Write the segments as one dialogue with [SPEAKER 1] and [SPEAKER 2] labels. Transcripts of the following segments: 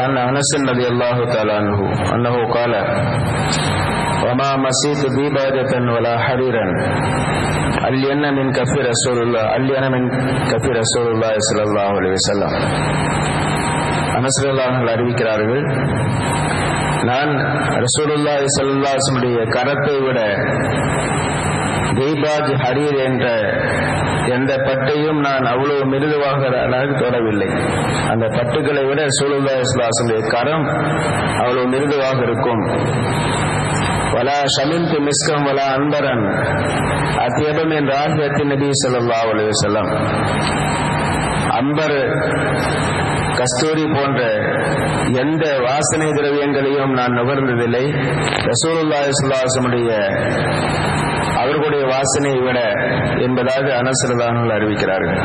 [SPEAKER 1] عن انس رضي الله تعالى عنه انه قال وما مسيت ديباجة ولا حريرا ألين من كفي رسول الله ألين من كفي رسول الله صلى الله عليه وسلم அனசரல்லாஹர்கள் அறிவிக்கிறார்கள் நான் ரசூலுல்லாஹி ஸல்லல்லாஹு கரத்தை விட தீபாஜ் ஹரீர் என்ற எந்த பட்டையும் நான் அவ்வளவு மிருதுவாக தொடவில்லை அந்த பட்டுகளை விட ரசூலுல்லாஹி ஸல்லல்லாஹு கரம் அவ்வளவு மிருதுவாக இருக்கும் வலா ஷமின்து மிஸ்கம் வலா அன்பரன் அத்தியபம் என்ற ஆகியத்தின் நபி ஸல்லல்லாஹு அலைஹி வஸல்லம் அம்பர் கஸ்தூரி போன்ற எந்த வாசனை திரவியங்களையும் நான் நுகர்ந்ததில்லை ரசூலுல்லாஹி ஸல்லல்லாஹு அவர்களுடைய வாசனையை விட என்பதாக அனசரதானங்கள் அறிவிக்கிறார்கள்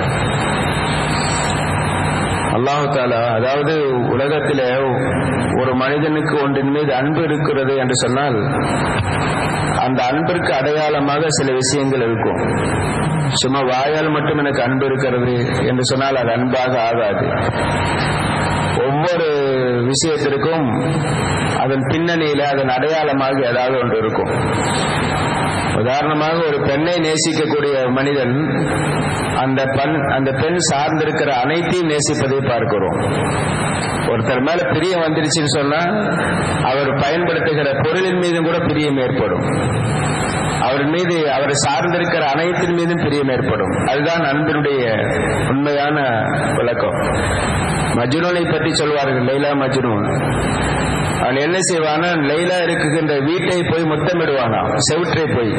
[SPEAKER 1] அல்லாஹு தாலா அதாவது உலகத்திலே ஒரு மனிதனுக்கு ஒன்றின் மீது அன்பு இருக்கிறது என்று சொன்னால் அந்த அன்பிற்கு அடையாளமாக சில விஷயங்கள் இருக்கும் சும்மா வாயால் மட்டும் எனக்கு அன்பு இருக்கிறது என்று சொன்னால் அது அன்பாக ஆகாது ஒவ்வொரு விஷயத்திற்கும் அதன் பின்னணியில அதன் அடையாளமாக ஏதாவது ஒன்று இருக்கும் உதாரணமாக ஒரு பெண்ணை நேசிக்கக்கூடிய மனிதன் அந்த பெண் அந்த பெண் சார்ந்திருக்கிற அனைத்தையும் நேசிப்பதை பார்க்கிறோம் ஒருத்தர் மேல பிரியம் வந்துருச்சுன்னு சொன்னா அவர் பயன்படுத்துகிற பொருளின் மீதும் கூட பிரியம் ஏற்படும் அவர் மீது அவர் சார்ந்திருக்கிற அனைத்தின் மீதும் பிரியம் ஏற்படும் அதுதான் அன்பினுடைய உண்மையான விளக்கம் மஜ்னூனை பற்றி சொல்வார்கள் லைலா மஜ்னூன் அவன் என்ன செய்வானா லைலா இருக்குகின்ற வீட்டை போய் முத்தமிடுவானா செவிற்றை போய்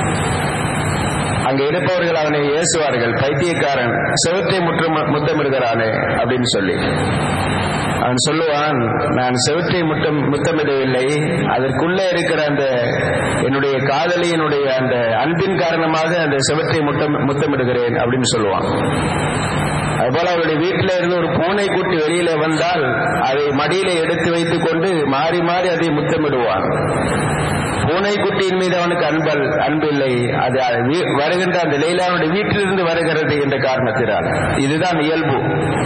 [SPEAKER 1] அங்க இருப்பவர்கள் அவனை ஏசுவார்கள் பைத்தியக்காரன் செவற்றை முற்றம் முத்தமிடுகிறானே அப்படின்னு சொல்லி அவன் சொல்லுவான் நான் செவற்றை முட்டம் முத்தமிடவில்லை அதற்குள்ளே இருக்கிற அந்த என்னுடைய காதலியினுடைய அந்த அன்பின் காரணமாக அந்த செவற்றை முட்டம் முத்தமிடுகிறேன் அப்படின்னு சொல்லுவான் அதுபோல அவருடைய வீட்டில இருந்து ஒரு பூனை கூட்டி வெளியில வந்தால் அதை மடியில எடுத்து வைத்துக் கொண்டு மாறி மாறி அதை முத்தமிடுவான் பூனைக்குட்டியின் மீது அவனுக்கு அன்பல் அன்பில்லை அது வருகின்ற அந்த லைலாவுடைய வீட்டிலிருந்து வருகிறது என்ற காரணத்தினால் இதுதான் இயல்பு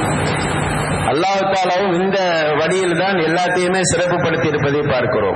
[SPEAKER 1] அல்லாஹாலாவும் இந்த வழியில் தான் எல்லாத்தையுமே சிறப்புப்படுத்தி இருப்பதை பார்க்கிறோம்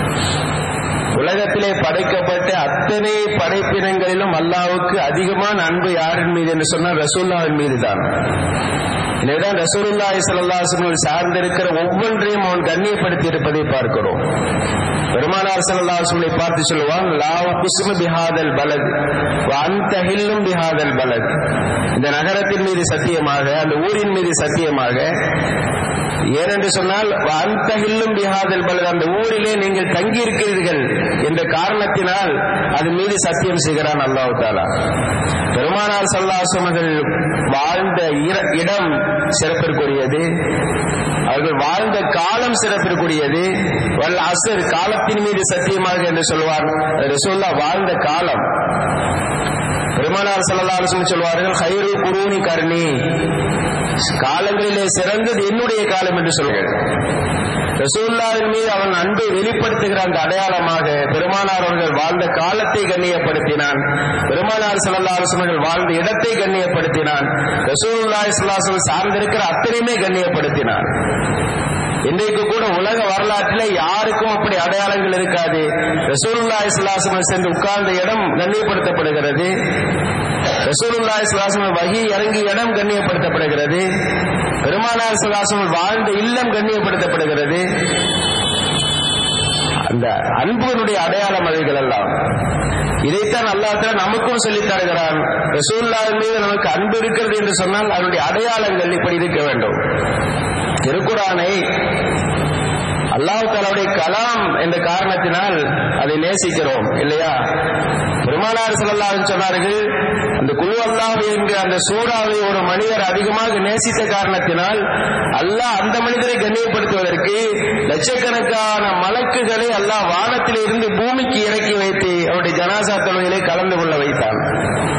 [SPEAKER 1] உலகத்திலே படைக்கப்பட்ட அத்தனை படைப்பினங்களிலும் அல்லாவுக்கு அதிகமான அன்பு யாரின் மீது என்று சொன்னால் ரசூல்லாவின் மீது தான் எனவேதான் ரசூலுல்லாஹி ஸல்லல்லாஹு சார்ந்திருக்கிற ஒவ்வொன்றையும் அவன் கண்ணியப்படுத்தி இருப்பதை பார்க்கிறோம் பெருமானார் ஸல்லல்லாஹு பார்த்து சொல்லுவான் லா குஸ்மு பிஹாதல் பலத் வ அன்த ஹில்லும் பிஹாதல் பலத் இந்த நகரத்தின் மீது சத்தியமாக அந்த ஊரின் மீது சத்தியமாக ஏனென்று சொன்னால் அந்த ஹில்லும் பிஹாதல் பலத் அந்த ஊரிலே நீங்கள் தங்கி இருக்கிறீர்கள் என்ற காரணத்தினால் அதன் மீது சத்தியம் செய்கிறான் அல்லாஹு தாலா பெருமானார் சல்லாசமர்கள் வாழ்ந்த இடம் சிறப்பிற்குரியது அவர்கள் வாழ்ந்த காலம் சிறப்பிற்குரியது வல்ல அசர் காலத்தின் மீது சத்தியமாக என்று சொல்வார் ரசோல்லா வாழ்ந்த காலம் பெருமானார் சல்லாசன் சொல்வார்கள் ஹைரு குருணி கர்ணி காலங்களிலே சிறந்தது என்னுடைய காலம் என்று சொல்கிறார் ரசூல்லாவின் மீது அவன் அன்பை வெளிப்படுத்துகிற அந்த அடையாளமாக பெருமானார் அவர்கள் வாழ்ந்த காலத்தை கண்ணியப்படுத்தினான் பெருமானார் சல்லாஹர்கள் வாழ்ந்த இடத்தை கண்ணியப்படுத்தினான் ரசூல்லாய் சுல்லாசம் சார்ந்திருக்கிற அத்தனையுமே கண்ணியப்படுத்தினான் இன்றைக்கு கூட உலக வரலாற்றில் யாருக்கும் அப்படி அடையாளங்கள் இருக்காது ரசூலுல்லாய் சுல்லாசம் சென்று உட்கார்ந்த இடம் கண்ணியப்படுத்தப்படுகிறது ரசூலுல்லாய் சுல்லாசம் வகி இறங்கிய இடம் கண்ணியப்படுத்தப்படுகிறது பெருமானார் சுல்லாசம் வாழ்ந்த இல்லம் கண்ணியப்படுத்தப்படுகிறது அந்த அன்புடைய அடையாளம் அவைகள் எல்லாம் இதைத்தான் அல்லாஹ் நமக்கும் சொல்லித் தருகிறான் ரசூல்லாவின் மீது நமக்கு அன்பு இருக்கிறது என்று சொன்னால் அதனுடைய அடையாளங்கள் இப்படி இருக்க வேண்டும் திருக்குறானை அல்லாஹ் தாலாவுடைய கலாம் என்ற காரணத்தினால் அதை நேசிக்கிறோம் இல்லையா பெருமானார் செல்லல்லான்னு சொன்னார்கள் அந்த குழு அல்லாஹ் என்ற அந்த சூறாவை ஒரு மனிதர் அதிகமாக நேசித்த காரணத்தினால் அல்லாஹ் அந்த மனிதரை கண்ணியப்படுத்துவதற்கு லட்சக்கணக்கான மலக்குகளை அல்லாஹ் வானத்தில் இருந்து பூமிக்கு இறக்கி வைத்து அவருடைய ஜனாசா தொழுகையிலே கலந்து கொள்ள வைத்தான்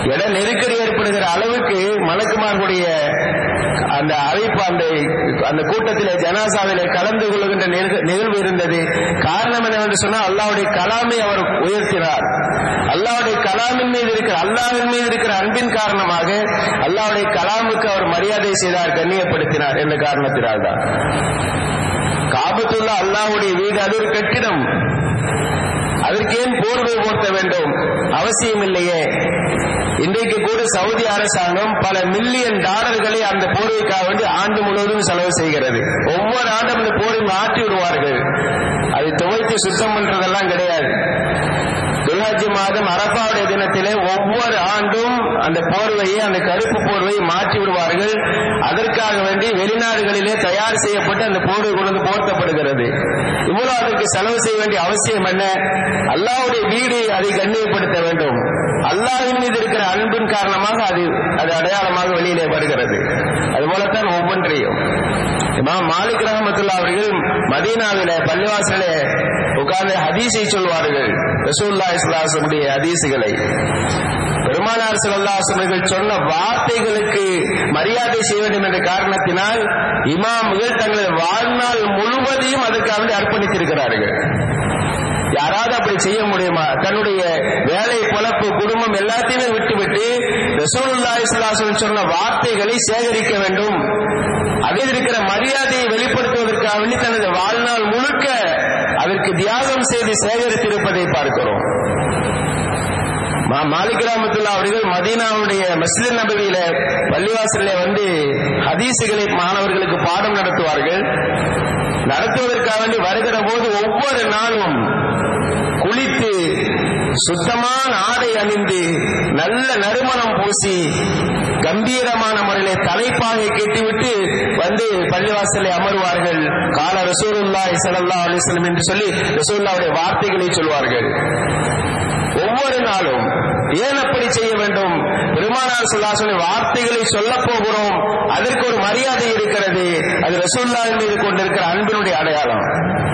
[SPEAKER 1] இட நெருக்கடி ஏற்படுகிற அளவுக்கு மலக்குமார்களுடைய அந்த அழைப்பு அந்த அந்த கூட்டத்திலே ஜனாசாவிலே கலந்து கொள்கின்ற நிகழ்- நிகழ்வு இருந்தது காரணம் என்னவென்று சொன்னால் அல்லாவுடைய கலாமை அவர் உயர்த்தினார் அல்லாவுடைய கலாமின் மீது இருக்கிற அல்லாவின் மீது இருக்கிற அன்பின் காரணமாக அல்லாவுடைய கலாமுக்கு அவர் மரியாதை செய்தார் கண்ணியப்படுத்தினார் என்ற காரணத்தினால் தான் காபத்துல்லா அல்லாஹ்வுடைய வீடு அது ஒரு கட்டிடம் அதற்கு ஏன் போர்வை போர்த்த வேண்டும் அவசியம் இல்லையே இன்றைக்கு கூட சவுதி அரசாங்கம் பல மில்லியன் டாலர்களை அந்த போர்வைக்காக வேண்டி ஆண்டு முழுவதும் செலவு செய்கிறது ஒவ்வொரு ஆண்டும் அந்த போர்வை மாற்றி விடுவார்கள் அதை துவைத்து சுத்தம் பண்றதெல்லாம் கிடையாது துல்ஹஜ் மாதம் அரபாவுடைய தினத்திலே ஒவ்வொரு ஆண்டும் அந்த போர்வையை அந்த கருப்பு போர்வையை மாற்றி விடுவார்கள் அதற்காக வேண்டி வெளிநாடுகளிலே தயார் செய்யப்பட்டு அந்த போர்வை கொண்டு வந்து போர்த்தப்படுகிறது இவ்வளவு அதற்கு செலவு செய்ய வேண்டிய அவசியம் என்ன அல்லாஹ்வுடைய வீடு அதை கண்ணியப்படுத்த வேண்டும் அல்லாஹ்வின் மீது இருக்கிற அன்பின் காரணமாக அது அது அடையாளமாக வெளியிலே வருகிறது அதுபோலத்தான் ஒவ்வொன்றையும் இமாம் மாலிக் ரஹமத்துல்லா அவர்கள் மதீனாவில பள்ளிவாசலே உட்கார்ந்து ஹதீஸை சொல்வார்கள் ரசூல்லா இஸ்லாசனுடைய ஹதீஸுகளை பெருமானார் ஸல்லல்லாஹு சொன்ன வார்த்தைகளுக்கு மரியாதை செய்ய வேண்டும் என்ற காரணத்தினால் இமாம்கள் தங்களது வாழ்நாள் முழுவதையும் அதற்காக வேண்டி அர்ப்பணித்திருக்கிறார்கள் யாராவது அப்படி செய்ய முடியுமா தன்னுடைய வேலை பொழப்பு குடும்பம் எல்லாத்தையுமே விட்டுவிட்டு ரசூலுல்லாஹி ஸல்லல்லாஹு அலைஹி வஸல்லம் சொன்ன வார்த்தைகளை சேகரிக்க வேண்டும் அதில் இருக்கிற மரியாதையை வெளிப்படுத்துவதற்காக வேண்டி தனது வாழ்நாள் முழுக்க அதற்கு தியாகம் செய்து சேகரித்திருப்பதை பார்க்கிறோம் மா- மாலிக் ரஹ்மத்துல்லா அவர்கள் மதீனாவுடைய மஸ்ஜித் நபவியில பள்ளிவாசலில் வந்து ஹதீசுகளை மாணவர்களுக்கு பாடம் நடத்துவார்கள் நடத்துவதற்காக வேண்டி வருகிற போது ஒவ்வொரு நாளும் குளித்து சுத்தமான ஆடை அணிந்து நல்ல நறுமணம் பூசி கம்பீரமான முறையிலே தலைப்பாகை கட்டிவிட்டு வந்து பள்ளிவாசலை அமருவார்கள் கால ரசூலுல்லாஹி ஸல்லல்லாஹு அலைஹி வஸல்லம் என்று சொல்லி ரசூலுல்லாஹ்வுடைய வார்த்தைகளை சொல்வார்கள் ஒவ்வொரு நாளும் ஏன் அப்படி செய்ய வேண்டும் பெருமானார் சொல்லாசனை வார்த்தைகளை சொல்ல போகிறோம் அதற்கு ஒரு மரியாதை இருக்கிறது அது ரசூல்லாவின் மீது கொண்டிருக்கிற அன்பினுடைய அடையாளம்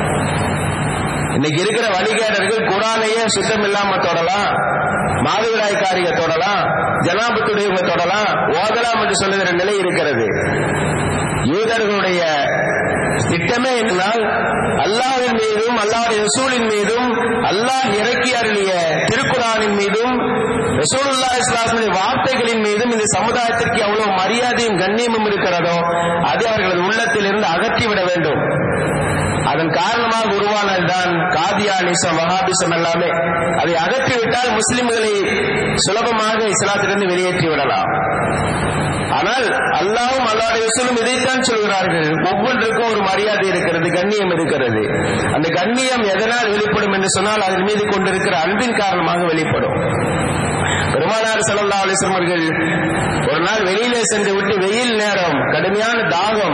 [SPEAKER 1] இன்னைக்கு இருக்கிற வழிகேடர்கள் குரானையே சுத்தம் இல்லாம தொடலாம் மாதவிடாய் காரிய தொடலாம் ஜனாபத்துடைய தொடலாம் ஓதலாம் என்று சொல்லுகிற நிலை இருக்கிறது யூதர்களுடைய திட்டமே என்றால் அல்லாஹ்வின் மீதும் அல்லாஹ்வுடைய ரசூலின் மீதும் அல்லாஹ் இறக்கி அருளிய திருக்குறானின் மீதும் ரசூலுல்லாஹி இஸ்லாமின் வார்த்தைகளின் மீதும் இந்த சமுதாயத்திற்கு எவ்வளவு மரியாதையும் கண்ணியமும் இருக்கிறதோ அதை அவர்களது உள்ளத்திலிருந்து அகற்றிவிட வேண்டும் அதன் காரணமாக உருவானதுதான் காதியானிசம் வஹாபிசம் எல்லாமே அதை அகற்றிவிட்டால் முஸ்லிம்களை சுலபமாக இஸ்லாத்திலிருந்து வெளியேற்றி விடலாம் ஆனால் அல்லாவும் அல்லாவுடைய ரசூலும் இதைத்தான் சொல்கிறார்கள் ஒவ்வொன்றுக்கும் ஒரு மரியாதை இருக்கிறது கண்ணியம் இருக்கிறது அந்த கண்ணியம் எதனால் வெளிப்படும் என்று சொன்னால் அதன் மீது கொண்டிருக்கிற அன்பின் காரணமாக வெளிப்படும் பெருமானார் ஸல்லல்லாஹு அலைஹி வஸல்லம் அவர்கள் ஒரு நாள் வெளியிலே சென்று விட்டு வெயில் நேரம் கடுமையான தாகம்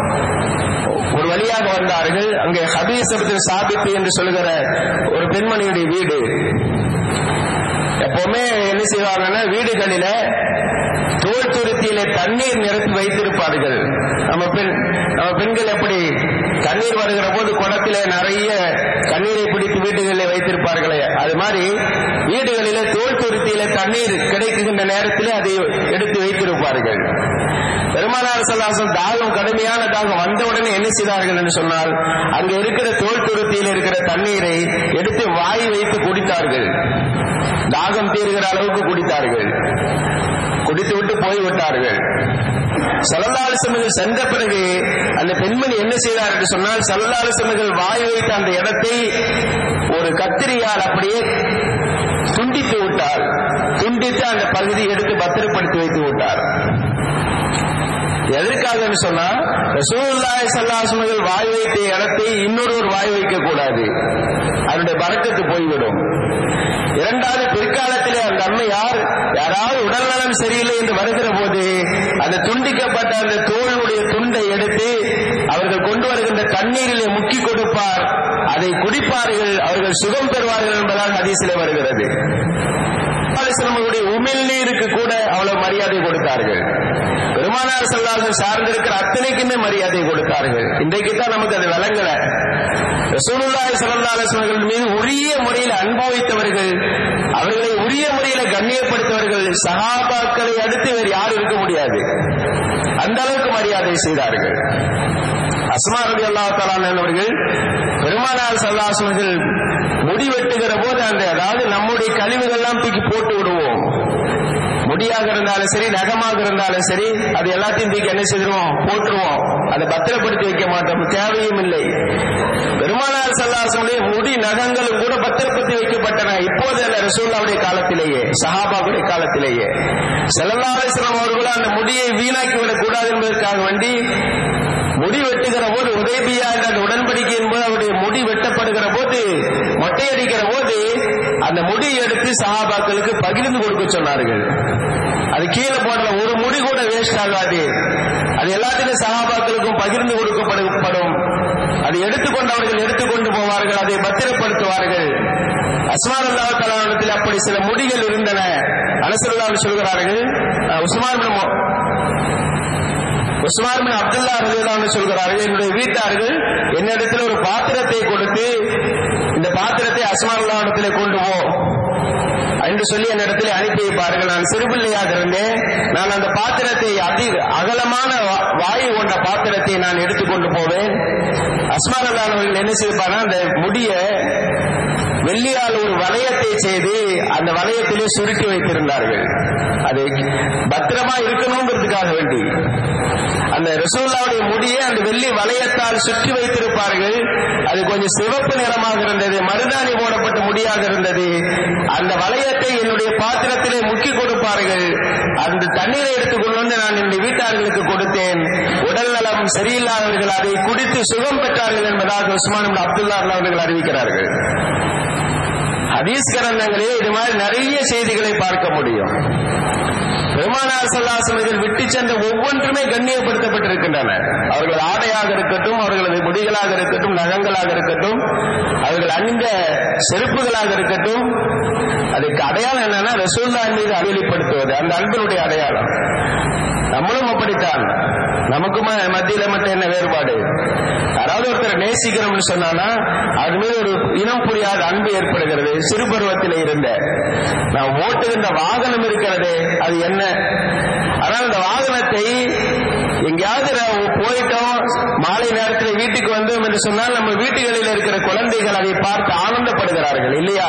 [SPEAKER 1] ஒரு வழியாக வந்தார்கள் அங்கே ஹபீசபத்தில் சாபித்து என்று சொல்லுகிற ஒரு பெண்மணியுடைய வீடு எப்பவுமே என்ன செய்வாங்கன்னா வீடுகளில தோல் துருத்தியில தண்ணீர் நிரப்பி வைத்திருப்பார்கள் நம்ம பெண் நம்ம பெண்கள் எப்படி தண்ணீர் வருகிற போது குடத்திலே நிறைய தண்ணீரை பிடித்து வீடுகளில் வைத்திருப்பார்களே அது மாதிரி வீடுகளிலே தோல் துருத்தியில தண்ணீர் கிடைக்குகின்ற நேரத்திலே அதை எடுத்து வைத்திருப்பார்கள் பெருமானார் சல்லாசம் தாகம் கடுமையான தாகம் வந்தவுடனே என்ன செய்தார்கள் என்று சொன்னால் அங்க இருக்கிற தோல் துருத்தியில் இருக்கிற தண்ணீரை எடுத்து வாய் வைத்து குடித்தார்கள் தாகம் தீர்கிற அளவுக்கு குடித்தார்கள் குடித்து விட்டு போய்விட்டார்கள் சல்லல்லாலிசமிகள் சென்ற பிறகு அந்த பெண்மணி என்ன செய்தார் என்று சொன்னால் சல்லல்லாலிசமிகள் வாய் வைத்த அந்த இடத்தை ஒரு கத்திரியால் அப்படியே துண்டித்து விட்டார் துண்டித்து அந்த பகுதியை எடுத்து பத்திரப்படுத்தி வைத்து விட்டார் எதற்காக சொன்னா ரசூலுல்லாஹி ஸல்லல்லாஹு வாய் வைத்த இடத்தை இன்னொருவர் வாய் வைக்க கூடாது அதனுடைய பறக்கத்து போய்விடும் இரண்டாவது பிற்காலத்திலே அந்த அம்மையார் யாராவது உடல்நலம் சரியில்லை என்று வருகிற போது அந்த துண்டிக்கப்பட்ட அந்த தோளுடைய துண்டை எடுத்து அவர்கள் கொண்டு வருகின்ற தண்ணீரிலே முக்கி கொடுப்பார் அதை குடிப்பார்கள் அவர்கள் சுகம் பெறுவார்கள் என்பதாக ஹதீஸிலே வருகிறது நம்மளுடைய உமிழ்நீருக்கு கூட அவ்வளவு மரியாதை கொடுத்தார்கள் பெருமானார் செல்லாசன் சார்ந்திருக்கிற அத்தனைக்குமே மரியாதை கொடுத்தார்கள் இன்றைக்கு தான் நமக்கு அது விளங்கல ரசூலுல்லாஹி ஸல்லல்லாஹு அலைஹி வஸல்லம் மீது உரிய முறையில் அன்பு வைத்தவர்கள் அவர்களை உரிய முறையில் கண்ணியப்படுத்தவர்கள் சஹாபாக்களை அடுத்து வேறு யாரும் இருக்க முடியாது அந்த அளவுக்கு மரியாதை செய்தார்கள் அஸ்மா ரதி அல்லா அவர்கள் பெருமானார் சல்லாசனர்கள் முடி வெட்டுகிற போது அந்த அதாவது நம்முடைய கழிவுகள்லாம் தூக்கி போட்டு விடுவோம் முடியாக இருந்தாலும் சரி நகமாக இருந்தாலும் சரி அது எல்லாத்தையும் தூக்கி என்ன செய்திருவோம் போட்டுருவோம் அதை பத்திரப்படுத்தி வைக்க மாட்டோம் தேவையும் இல்லை பெருமானார் சல்லாசனுடைய முடி நகங்களும் கூட பத்திரப்படுத்தி வைக்கப்பட்டன இப்போது அல்ல ரசூல்லாவுடைய காலத்திலேயே சஹாபாவுடைய காலத்திலேயே செல்லல்லாசனம் அவர்களும் அந்த முடியை வீணாக்கி விடக் கூடாது என்பதற்காக வேண்டி முடி வெட்டுகிற போது உதயபியா என்ற அந்த உடன்படிக்கை என்பது அவருடைய முடி வெட்டப்படுகிற போது மொட்டையடிக்கிற போது அந்த முடியை எடுத்து சஹாபாக்களுக்கு பகிர்ந்து கொடுக்க சொன்னார்கள் அது கீழே போடுற ஒரு முடி கூட வேஸ்ட் ஆகாது அது எல்லாத்திலும் சகாபாக்களுக்கும் பகிர்ந்து கொடுக்கப்படும் அதை எடுத்துக்கொண்டவர்கள் எடுத்துக்கொண்டு போவார்கள் அதை பத்திரப்படுத்துவார்கள் அஸ்மான் அல்லா தலானத்தில் அப்படி சில முடிகள் இருந்தன அனசல்லாவில் சொல்கிறார்கள் உஸ்மான் உஸ்மான் பின் அப்துல்லா ரலியல்லாஹு சொல்கிறார்கள் என்னுடைய வீட்டார்கள் என்னிடத்தில் ஒரு பாத்திரத்தை கொடுத்து இந்த பாத்திரத்தை அஸ்மான் அல்லாஹ்விடத்தில் கொண்டு போ என்று சொல்லி என்னிடத்தில் அனுப்பி வைப்பார்கள் நான் சிறுபிள்ளையாக இருந்தேன் நான் அந்த பாத்திரத்தை அதி அகலமான வாயு கொண்ட பாத்திரத்தை நான் எடுத்துக்கொண்டு போவேன் அஸ்மான் அல்லாஹர்கள் என்ன செய்வானா அந்த முடிய வெள்ளியால் ஒரு வளையத்தை செய்து அந்த வளையத்திலே சுருட்டி வைத்திருந்தார்கள் அது பத்திரமா இருக்கணுங்கிறதுக்காக வேண்டி அந்த ரசூல்லாவுடைய முடியை அந்த வெள்ளி வளையத்தால் சுற்றி வைத்திருப்பார்கள் அது கொஞ்சம் சிவப்பு நிறமாக இருந்தது மருதாணி போடப்பட்ட முடியாக இருந்தது அந்த வளையத்தை என்னுடைய பாத்திரத்திலே முக்கி கொடுப்பார்கள் அந்த தண்ணீரை எடுத்துக்கொண்டு வந்து நான் என்னுடைய வீட்டார்களுக்கு கொடுத்தேன் உடல் நலம் சரியில்லாதவர்கள் அதை குடித்து சுகம் பெற்றார்கள் என்பதாக உஸ்மான் அப்துல்லா அவர்கள் அறிவிக்கிறார்கள் ஹதீஸ் கிரந்தங்களில் இது மாதிரி நிறைய செய்திகளை பார்க்க முடியும் பெருமானார் சல்லாசனர்கள் விட்டு சென்ற ஒவ்வொன்றுமே கண்ணியப்படுத்தப்பட்டிருக்கின்றன அவர்கள் ஆடையாக இருக்கட்டும் அவர்களது முடிகளாக இருக்கட்டும் நகங்களாக இருக்கட்டும் அவர்கள் அணிந்த செருப்புகளாக இருக்கட்டும் அதுக்கு அடையாளம் என்னன்னா ரசூல்லா மீது அவிலிப்படுத்துவது அந்த அன்பினுடைய அடையாளம் நம்மளும் அப்படித்தான் நமக்கும் மத்தியில மட்டும் என்ன வேறுபாடு யாராவது ஒருத்தர் நேசிக்கிறோம்னு சொன்னானா அது மீது ஒரு இனம் புரியாத அன்பு ஏற்படுகிறது சிறு பருவத்தில் இருந்த நான் ஓட்டுகின்ற வாகனம் இருக்கிறதே அது என்ன ஆனால் அந்த வாகனத்தை எங்கேயாவது போயிட்டோம் மாலை நேரத்தில் வீட்டுக்கு வந்தோம் என்று சொன்னால் நம்ம வீட்டுகளில் இருக்கிற குழந்தைகள் அதை பார்த்து ஆனந்தப்படுகிறார்கள் இல்லையா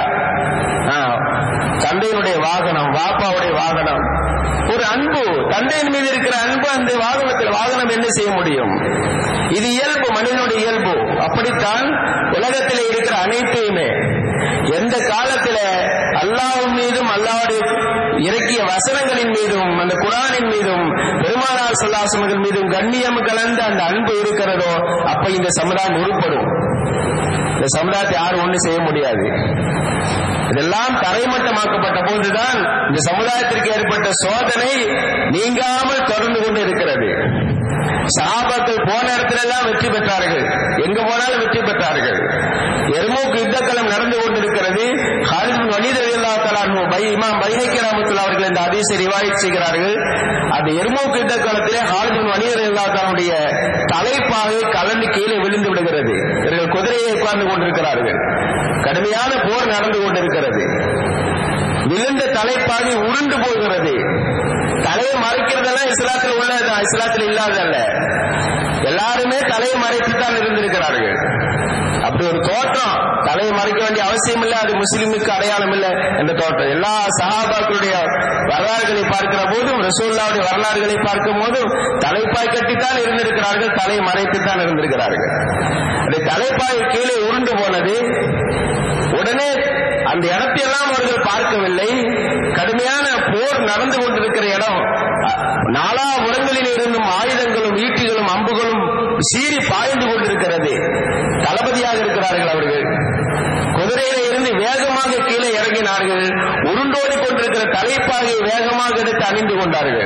[SPEAKER 1] தந்தையினுடைய வாகனம் வாப்பாவுடைய வாகனம் ஒரு அன்பு தந்தையின் மீது இருக்கிற அன்பு அந்த வாகனத்தில் வாகனம் என்ன செய்ய முடியும் இது இயல்பு மனிதனுடைய இயல்பு அப்படித்தான் உலகத்தில் இருக்கிற அனைத்தையுமே எந்த காலத்தில அல்லாஹ் மீதும் அல்லாவுடைய இறக்கிய வசனங்களின் மீதும் அந்த குரானின் மீதும் பெருமானார் சொல்லாசனங்கள் மீதும் கண்ணியம் கலந்த அந்த அன்பு இருக்கிறதோ அப்ப இந்த சமுதாயம் உருப்படும் இந்த சமுதாயத்தை யாரும் ஒண்ணு செய்ய முடியாது இதெல்லாம் தரைமட்டமாக்கப்பட்ட போதுதான் இந்த சமுதாயத்திற்கு ஏற்பட்ட சோதனை நீங்காமல் தொடர்ந்து கொண்டு இருக்கிறது சகாபாக்கள் போன இடத்துல எல்லாம் வெற்றி பெற்றார்கள் எங்க போனாலும் வெற்றி பெற்றார்கள் எர்மூக் யுத்தக்களம் நடந்து கொண்டிருக்கிறது ஹாலித் வனித இமாம் பைஹக்கி ராமத்துல் அவர்கள் இந்த அதிசை ரிவாயத் செய்கிறார்கள் அந்த எர்மூக் யுத்த காலத்திலே ஹாலித் வனித இல்லாத்தானுடைய தலைப்பாகை கலந்து கீழே விழுந்து விடுகிறது இவர்கள் குதிரையை உட்கார்ந்து கொண்டிருக்கிறார்கள் கடுமையான போர் நடந்து கொண்டிருக்கிறது விழுந்த தலைப்பாகை உருண்டு போகிறது தலையை மறைக்கிறதெல்லாம் இஸ்லாத்தில் உள்ளதுதான் இஸ்லாத்தில் இல்லாதல்ல எல்லாருமே தலையை மறைத்து தான் இருந்திருக்கிறார்கள் அப்படி ஒரு தோற்றம் தலையை மறைக்க வேண்டிய அவசியம் இல்லை அது முஸ்லிமுக்கு அடையாளம் இல்லை என்ற தோற்றம் எல்லா சகாபாக்களுடைய வரலாறுகளை பார்க்கிற போதும் ரசூல்லாவுடைய வரலாறுகளை பார்க்கும் போதும் தலைப்பாய் கட்டித்தான் இருந்திருக்கிறார்கள் தலை மறைத்துத்தான் இருந்திருக்கிறார்கள் அந்த தலைப்பாய் கீழே உருண்டு போனது உடனே அந்த இடத்தையெல்லாம் அவர்கள் பார்க்கவில்லை கடுமையான போர் நடந்து கொண்டிருக்கிற இடம் நாலா உரங்களில் இருந்தும் ஆயுதங்களும் ஈட்டிகளும் அம்புகளும் சீறி பாய்ந்து கொண்டிருக்கிறது தளபதியாக இருக்கிறார்கள் அவர்கள் குதிரையில இருந்து வேகமாக கீழே இறங்கினார்கள் உருண்டோடி கொண்டிருக்கிற தலைப்பாகை வேகமாக எடுத்து அணிந்து கொண்டார்கள்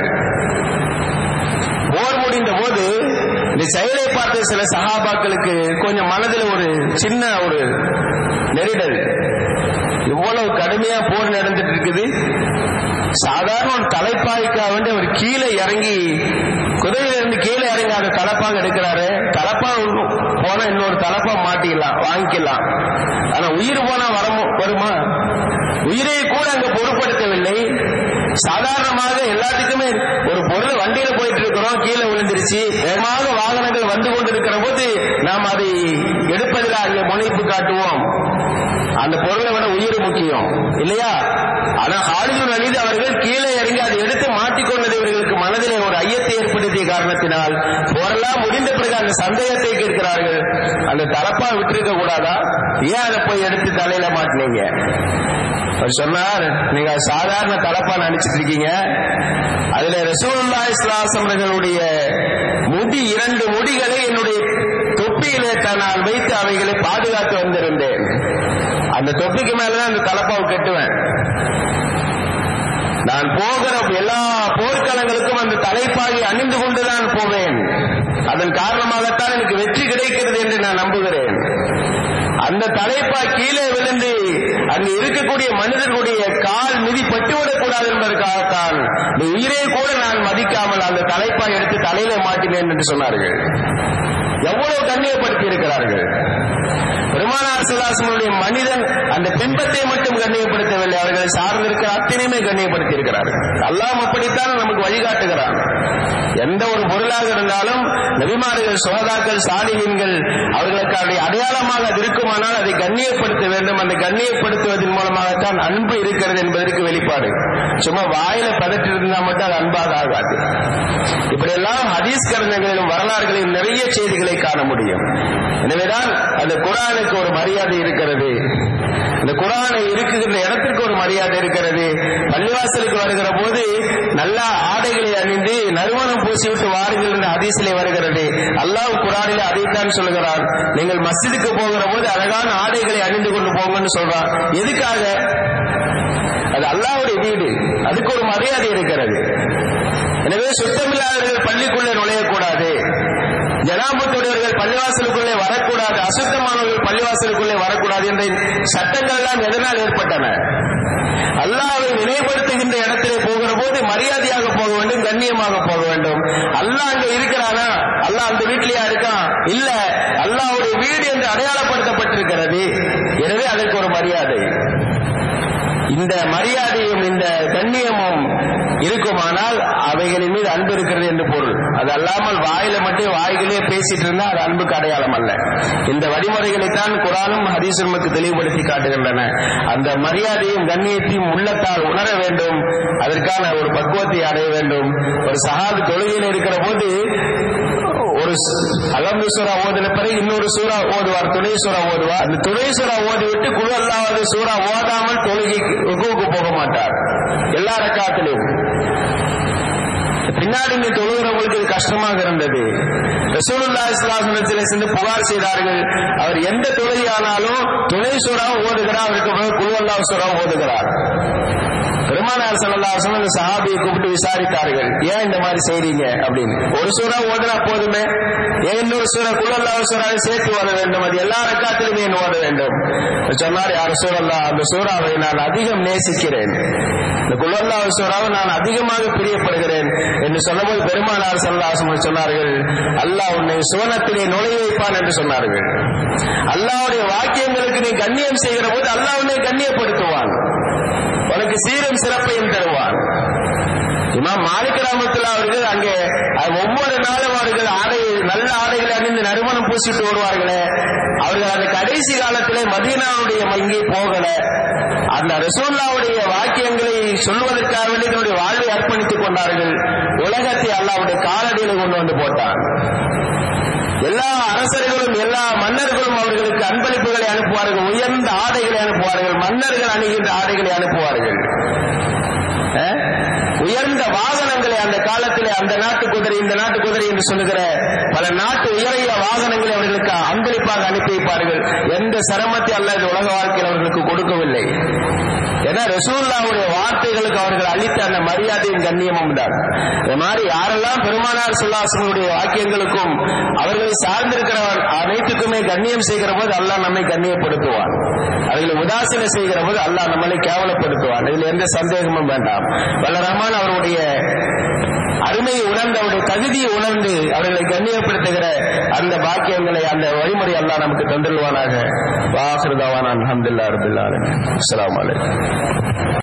[SPEAKER 1] போர் முடிந்த போது இந்த செயலை பார்த்த சில சகாபாக்களுக்கு கொஞ்சம் மனதில் ஒரு சின்ன ஒரு நெருடல் இவ்வளவு கடுமையா போர் நடந்துட்டு இருக்குது சாதாரண ஒரு தலைப்பாய்க்காக வேண்டி அவர் கீழே இறங்கி குதிரையில இருந்து கீழே இறங்கி அந்த தலைப்பாங்க எடுக்கிறாரு தலைப்பா போனா இன்னொரு தலைப்பா மாட்டிக்கலாம் வாங்கிக்கலாம் ஆனா உயிர் போனா வரமோ வருமா உயிரை கூட அங்க பொருட்படுத்தவில்லை சாதாரணமாக எல்லாத்துக்குமே ஒரு பொருள் வண்டியில போயிட்டு இருக்கிறோம் கீழே விழுந்துருச்சு வேகமாக வாகனங்கள் வந்து கொண்டிருக்கிற போது நாம் அதை எடுப்பதில் அங்கே முனைப்பு காட்டுவோம் அந்த பொருளை விட உயிர் முக்கியம் இல்லையா ஆனா ஹாலிதுன் அலிது அவர்கள் கீழே இறங்கி அதை எடுத்து மாட்டிக்கொண்டது இவர்களுக்கு மனதிலே ஒரு ஐயத்தை ஏற்படுத்திய காரணத்தினால் போரெல்லாம் முடிந்த பிறகு அந்த சந்தேகத்தை கேட்கிறார்கள் அந்த தலப்பா விட்டிருக்க கூடாதா ஏன் அதை போய் எடுத்து தலையில மாட்டினீங்க அவர் சொன்னார் நீங்க சாதாரண தலப்பா நினைச்சிட்டு இருக்கீங்க அதுல ரசூல்லா இஸ்லாசம் அவர்களுடைய முடி இரண்டு முடிகளை என்னுடைய தொப்பியிலே தான் நான் வைத்து அவைகளை பாதுகாத்து வந்திருந்தேன் அந்த தொப்பிக்கு மேலதான் அந்த தலப்பாவை கட்டுவேன் நான் போகிற எல்லா போர்க்களங்களுக்கும் அந்த தலைப்பாகி அணிந்து கொண்டுதான் போவேன் அதன் காரணமாகத்தான் எனக்கு வெற்றி கிடைக்கிறது என்று நான் நம்புகிறேன் அந்த தலைப்பா கீழே விழுந்து அங்கு இருக்கக்கூடிய மனிதர்களுடைய கால் மிதி பட்டுவிடக் கூடாது என்பதற்காகத்தான் இந்த உயிரை கூட நான் மதிக்காமல் அந்த தலைப்பா எடுத்து தலையில மாட்டினேன் என்று சொன்னார்கள் எவ்வளவு கண்ணியப்படுத்தி இருக்கிறார்கள் பெருமானார் சுல்லாசனுடைய மனிதன் அந்த பிம்பத்தை மட்டும் கண்ணியப்படுத்தவில்லை அவர்களை சார்ந்திருக்கிற அத்தனையுமே கண்ணியப்படுத்தி இருக்கிறார்கள் அல்லாம் அப்படித்தான் நமக்கு வழிகாட்டுகிறான் எந்த ஒரு பொருளாக இருந்தாலும் நபிமார்கள் சோதாக்கள் சாலிகன்கள் அவர்களுக்கு அடையாளமாக அது இருக்குமானால் அதை கண்ணியப்படுத்த வேண்டும் அந்த கண்ணியப்படுத்துவதன் மூலமாகத்தான் அன்பு இருக்கிறது என்பதற்கு வெளிப்பாடு சும்மா வாயில பதற்றி இருந்தால் மட்டும் அது அன்பாக ஆகாது இப்படியெல்லாம் ஹதீஸ் கருணங்களிலும் வரலாறுகளிலும் நிறைய செய்திகளை காண முடியும் எனவேதான் அந்த குரானுக்கு ஒரு மரியாதை இருக்கிறது இந்த குரானை இருக்குகின்ற இடத்திற்கு ஒரு மரியாதை இருக்கிறது பள்ளிவாசலுக்கு வருகிற போது நல்ல ஆடைகளை அணிந்து நறுமணம் பூசிவிட்டு வாருங்கள் என்ற அதிசலை வருகிறது அல்லாஹ் குரானில் அதைத்தான் சொல்கிறான் நீங்கள் மஸ்ஜிதுக்கு போகிற போது அழகான ஆடைகளை அணிந்து கொண்டு போங்கன்னு சொல்றான் எதுக்காக அது அல்லாவுடைய வீடு அதுக்கு ஒரு மரியாதை இருக்கிறது எனவே சுத்தமில்லாதவர்கள் பள்ளிக்குள்ளே நுழையக்கூடாது ஜனாபத்துடையவர்கள் பள்ளிவாசலுக்குள்ளே வரக்கூடாது அசுத்தமானவர்கள் பள்ளிவாசலுக்குள்ளே வரக்கூடாது என்ற சட்டங்கள் எல்லாம் எதனால் ஏற்பட்டன அல்லாவை நினைவுபடுத்துகின்ற இடத்திலே போகிற போது மரியாதையாக போக வேண்டும் கண்ணியமாக போக வேண்டும் அல்லாஹ் அங்க இருக்கிறானா அல்லாஹ் அந்த வீட்லயா இருக்கான் இல்ல அல்லாவுடைய வீடு என்று அடையாளப்படுத்தப்பட்டிருக்கிறது எனவே அதற்கு ஒரு மரியாதை இந்த மரியாதையும் இந்த கண்ணியமும் இருக்குமானால் அவைகளின் மீது அன்பு இருக்கிறது என்று பொருள் அது அல்லாமல் வாயில மட்டும் வாய்களே பேசிட்டு இருந்தா அது அன்புக்கு அடையாளம் அல்ல இந்த வழிமுறைகளைத்தான் குரானும் ஹதீசும் நமக்கு தெளிவுபடுத்தி காட்டுகின்றன அந்த மரியாதையும் கண்ணியத்தையும் உள்ளத்தால் உணர வேண்டும் அதற்கான ஒரு பக்குவத்தை அடைய வேண்டும் ஒரு சகாது தொழுகையில் இருக்கிற போது ஒரு அலம்பு சூறா ஓதின பிறகு இன்னொரு சூறா ஓதுவார் துணை சூறா ஓதுவார் அந்த துணை சூறா ஓதி விட்டு குழு அல்லாவது சூறா ஓதாமல் தொழுகைக்கு ருக்குவுக்கு போக மாட்டார் எல்லா ரக்காத்திலும் பின்னாடி இங்க தொழுகிறவங்களுக்கு இது கஷ்டமாக இருந்தது ரசூலுல்லா இஸ்லாமிடத்தில் சென்று புகார் செய்தார்கள் அவர் எந்த தொழுகையானாலும் துணை சூறாவும் ஓதுகிறார் அவருக்கு குழு அல்லாஹ் சூறா ஓதுகிறார் பெருமானார் சல்லாசம் அந்த சஹாபியை கூப்பிட்டு விசாரித்தார்கள் ஏன் இந்த மாதிரி செய்றீங்க அப்படின்னு ஒரு சூறா ஓதுனா போதுமே ஏன் இன்னொரு சூறா குழல்லாவ சூறாவை சேர்த்து ஓத வேண்டும் அது எல்லா ரக்காத்திலுமே ஏன் ஓத வேண்டும் சொன்னார் யார் சூழல்லா அந்த சூறாவை நான் அதிகம் நேசிக்கிறேன் இந்த குழல்லாவ சூறாவை நான் அதிகமாக பிரியப்படுகிறேன் என்று சொன்னபோது பெருமானார் சல்லாசம் சொன்னார்கள் அல்லாஹ் உன்னை சுவனத்திலே நுழைய வைப்பான் என்று சொன்னார்கள் அல்லாவுடைய வாக்கியங்களுக்கு நீ கண்ணியம் செய்கிற போது அல்லாஹ் உன்னை கண்ணியப்படுத்துவான் உனக்கு சீரும் சிறப்பையும் தருவான் இமாம் மாலிக் ராமத்துல்லா அவர்கள் அங்கே ஒவ்வொரு நாளும் அவர்கள் ஆடை நல்ல ஆடைகளை அணிந்து நறுமணம் பூசிட்டு வருவார்களே அவர்கள் அந்த கடைசி காலத்திலே மதீனாவுடைய இங்கே போகல அந்த ரசூல்லாவுடைய வாக்கியங்களை சொல்வதற்காக வேண்டி தன்னுடைய வாழ்வை அர்ப்பணித்துக் கொண்டார்கள் உலகத்தை அல்லாவுடைய காலடியில கொண்டு வந்து போட்டான் எல்லா அரசர்களும் எல்லா மன்னர்களும் அவர்களுக்கு அன்பளிப்புகளை அனுப்புவார்கள் உயர்ந்த ஆடைகளை அனுப்புவார்கள் மன்னர்கள் அணுகின்ற ஆடைகளை அனுப்புவார்கள் உயர்ந்த வாகனங்களை அந்த காலத்திலே அந்த நாட்டு குதிரை குதிரை இந்த நாட்டு குதிரை என்று சொல்லுகிற பல நாட்டு உயரிய வாகனங்களை அவர்களுக்கு அன்பளிப்பாக அனுப்பி வைப்பார்கள் எந்த சிரமத்தை அல்ல இந்த உலக வாழ்க்கையில் அவர்களுக்கு கொடுக்கவில்லை ஏன்னா ரசூல்லாவுடைய வார்த்தைகளுக்கு அவர்கள் அளித்த அந்த மரியாதையும் கண்ணியமும் தான் இந்த மாதிரி யாரெல்லாம் பெருமானார் சுல்லாசனுடைய வாக்கியங்களுக்கும் அவர்களை சார்ந்திருக்கிற அனைத்துக்குமே கண்ணியம் செய்கிற போது அல்லாஹ் நம்மை கண்ணியப்படுத்துவான் அவர்களை உதாசீன செய்கிற போது அல்லாஹ் நம்மளை கேவலப்படுத்துவான் இதில் எந்த சந்தேகமும் வேண்டாம் வல்லரமான் அவருடைய அருமையை உணர்ந்து அவருடைய தகுதியை உணர்ந்து அவர்களை கண்ணியப்படுத்துகிற அந்த பாக்கியங்களை அந்த வழிமுறை அல்லாஹ் நமக்கு தந்துள்வானாக வாசிருதாவான் அலமதுல்லா ரபுல்லாலும் அஸ்லாம் வலைக்கம்